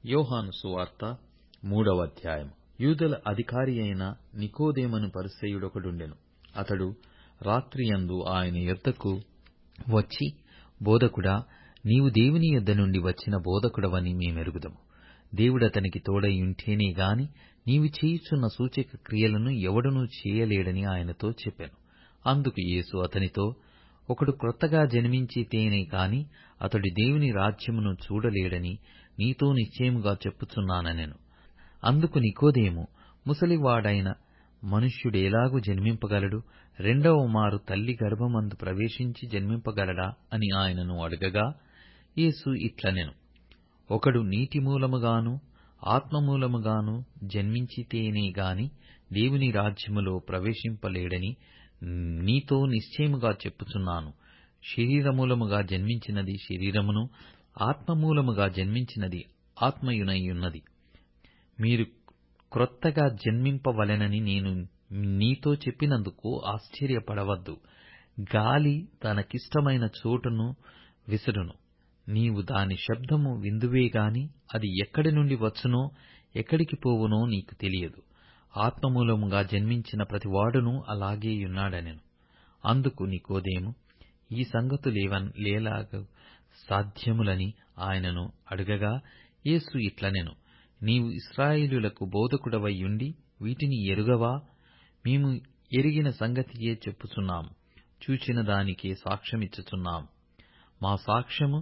యోహాను సువార్త మూడవ అధ్యాయం యూదుల అధికారి అయిన నికోదేమను పరిసయ్యుడొకడుండెను అతడు రాత్రియందు ఆయన యొద్దకు వచ్చి బోధకుడా నీవు దేవుని యొద్ద నుండి వచ్చిన బోధకుడవని మేమెరుగుదము దేవుడతనికి తోడై ఉంటేనే గాని నీవు చేయుచున్న సూచక క్రియలను ఎవడునూ చేయలేడని ఆయనతో చెప్పెను అందుకు యేసు అతనితో ఒకడు క్రొత్తగా జన్మించితేనే కాని అతడు దేవుని రాజ్యమును చూడలేడని నీతో నిశ్చయముగా చెప్పుచున్నానెను అందుకు నికోదేము ముసలివాడైన మనుష్యుడెలాగు జన్మింపగలడు రెండవ మారు తల్లి గర్భమందు ప్రవేశించి జన్మింపగలడా అని ఆయనను అడగగా యేసు ఇట్లనెను ఒకడు నీటి మూలముగాను ఆత్మ మూలముగాను జన్మించితేనే గాని దేవుని రాజ్యములో ప్రవేశింపలేడని నీతో నిశ్చయముగా చెప్పుచున్నాను శరీరమూలముగా జన్మించినది శరీరమును ఆత్మమూలముగా జన్మించినది ఆత్మయునైయున్నది మీరు క్రొత్తగా జన్మింపవలెనని నేను నీతో చెప్పినందుకు ఆశ్చర్యపడవద్దు గాలి తనకిష్టమైన చోటును విసరును నీవు దాని శబ్దము విందువే గాని అది ఎక్కడి నుండి వచ్చునో ఎక్కడికి పోవునో నీకు తెలియదు ఆత్మమూలముగా జన్మించిన ప్రతివాడును అలాగేయున్నాడనెను అందుకు నికోదేము ఈ సంగతులేలాగ సాధ్యములని ఆయనను అడగగా యేసు ఇట్లనెను నీవు ఇశ్రాయేలులకు బోధకుడవైయుండి వీటిని ఎరుగవా మేము ఎరిగిన సంగతియే చెప్పుచున్నాము చూచిన దానికే సాక్ష్యమిచ్చుచున్నాము మా సాక్ష్యము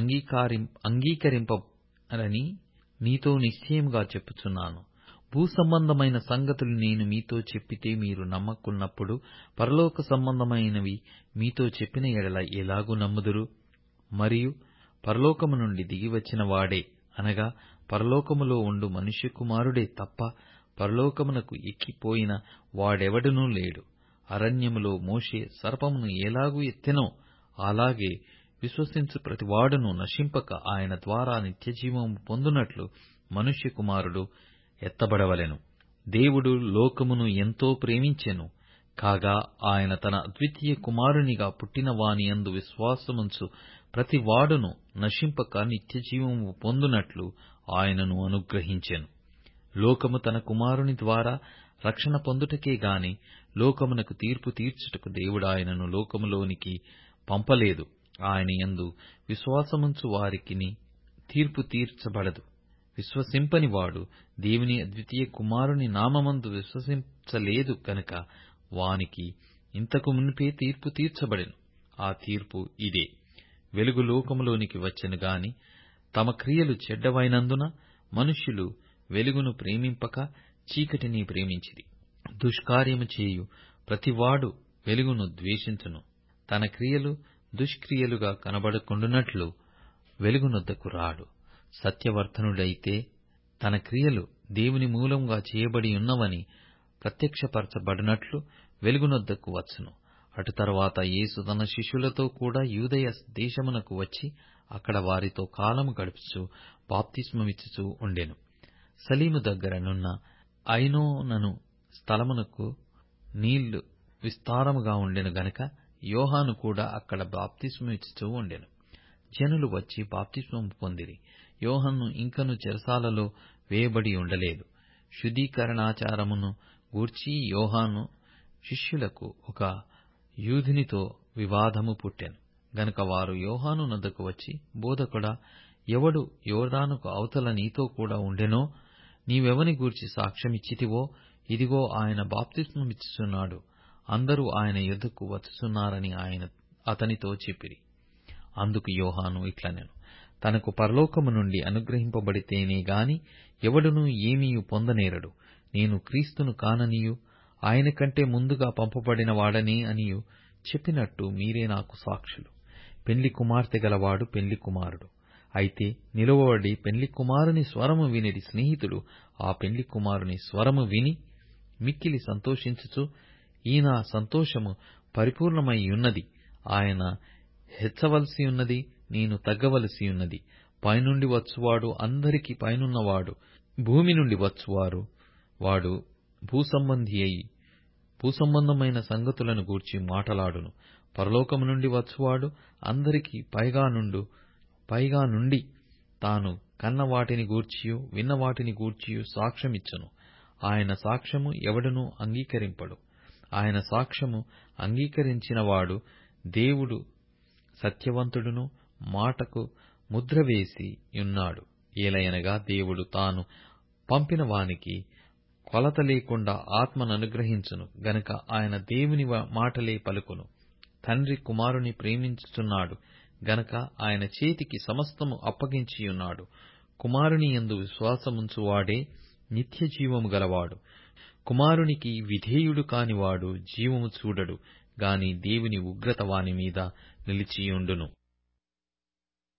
అంగీకరింపరని నీతో నిశ్చయముగా చెప్పుచున్నాను భూసంబంధమైన సంగతులు నేను మీతో చెప్పితే మీరు నమ్మకున్నప్పుడు పరలోక సంబంధమైనవి మీతో చెప్పిన ఎడల ఎలాగు నమ్ముదురు మరియు పరలోకము నుండి దిగివచ్చిన వాడే అనగా పరలోకములో ఉండు మనుష్య కుమారుడే తప్ప పరలోకమునకు ఎక్కిపోయిన వాడెవడునూ లేడు అరణ్యములో మోషే సర్పమును ఎలాగు ఎత్తెనో అలాగే విశ్వసించు ప్రతివాడును నశింపక ఆయన ద్వారా నిత్యజీవము పొందునట్లు మనుష్య కుమారుడు ఎత్తబడవలెను దేవుడు లోకమును ఎంతో ప్రేమించెను కాగా ఆయన తన అద్వితీయ కుమారునిగా పుట్టిన వాని యందు విశ్వాసముంచు ప్రతి వాడును నశింపక నిత్యజీవము పొందునట్లు ఆయనను అనుగ్రహించెను లోకము తన కుమారుని ద్వారా రక్షణ పొందుటకే గాని లోకమునకు తీర్పు తీర్చుటకు దేవుడాయనను లోకములోనికి పంపలేదు ఆయన యందు విశ్వాసముంచు వారికిని తీర్పు తీర్చబడదు విశ్వసింపని వాడు దేవుని అద్వితీయ కుమారుని నామమందు విశ్వసించలేదు కనుక వానికి ఇంతకు మునిపే తీర్పు తీర్చబడెను ఆ తీర్పు ఇదే వెలుగు లోకములోనికి వచ్చెను గాని తమ క్రియలు చెడ్డవైనందున మనుష్యులు వెలుగును ప్రేమింపక చీకటిని ప్రేమించిరి దుష్కార్యము చేయు ప్రతివాడు వెలుగును ద్వేషించును తన క్రియలు దుష్క్రియలుగా కనబడకుండునట్లు వెలుగునొద్దకు రాడు సత్యవర్తనుడైతే తన క్రియలు దేవుని మూలంగా చేయబడి ఉన్నవని ప్రత్యక్షపరచబడినట్లు వెలుగునొద్దకు వచ్చును అటు తర్వాత యేసు తన శిష్యులతో కూడా యూదయ దేశమునకు వచ్చి అక్కడ వారితో కాలము గడుపుచు బాప్తిస్మమిచ్చుచూ ఉండెను సలీము దగ్గరనున్న ఐనోనను స్థలమునకు నీళ్లు విస్తారముగా ఉండెను గనక యోహాను కూడా అక్కడ బాప్తిస్మమిచ్చుచూ ఉండెను జనులు వచ్చి బాప్తిస్మము పొందిరి యోహన్ను ఇంకను చెరసాలలో వేయబడి ఉండలేదు శుద్ధీకరణాచారమును గూర్చి యోహాను శిష్యులకు ఒక యూదునితో వివాదము పుట్టెను గనుక వారు యోహాను నద్దకు వచ్చి బోధకుడా ఎవడు యోర్దానుకు అవతల నీతో కూడా ఉండెనో నీవెవని గూర్చి సాక్ష్యమిచ్చితివో ఇదిగో ఆయన బాప్తిస్మమిచ్చుచున్నాడు అందరూ ఆయన యుద్ధకు వచ్చుచున్నారని ఆయన అతనితో చెప్పిరి అందుకు యోహాను ఇట్లనెను తనకు పరలోకము నుండి అనుగ్రహింపబడితేనే గాని ఎవడునూ ఏమీయు పొందనేరడు నేను క్రీస్తును కాననియు ఆయన కంటే ముందుగా పంపబడిన వాడనే అనియు చెప్పినట్టు మీరే నాకు సాక్షులు పెండ్లి కుమార్తె గలవాడు పెండ్లి కుమారుడు అయితే నిలువబడి పెండ్లి కుమారుని స్వరము వినిడి స్నేహితుడు ఆ పెండ్లి కుమారుని స్వరము విని మిక్కిలి సంతోషించుచు ఈ నా సంతోషము పరిపూర్ణమై ఉన్నది ఆయన హెచ్చవలసి ఉన్నది నేను తగ్గవలసి ఉన్నది పైనుండి వచ్చువాడు అందరికి పైనున్నవాడు భూమి నుండి వచ్చువారు వాడు భూసంబంధి అయి భూసంబంధమైన సంగతులను గూర్చి మాటలాడును పరలోకము నుండి వచ్చువాడు అందరికి పైగా నుండు పైగా నుండి తాను కన్న వాటిని గూర్చియు విన్న వాటిని గూర్చియు సాక్ష్యమిచ్చును ఆయన సాక్ష్యము ఎవడునూ అంగీకరింపడు ఆయన సాక్ష్యము అంగీకరించినవాడు దేవుడు సత్యవంతుడును మాటకు ముద్ర వేసి యున్నాడు ఏలయనగా దేవుడు తాను పంపిన వానికి కొలత లేకుండా ఆత్మననుగ్రహించును గనుక ఆయన దేవుని మాటలే పలుకును తండ్రి కుమారుని ప్రేమించుచున్నాడు గనక ఆయన చేతికి సమస్తము అప్పగించియున్నాడు కుమారుని యందు విశ్వాసముంచువాడే నిత్య జీవము గలవాడు కుమారునికి విధేయుడు కానివాడు జీవము చూడడు గాని దేవుని ఉగ్రత వాని మీద నిలిచియుండును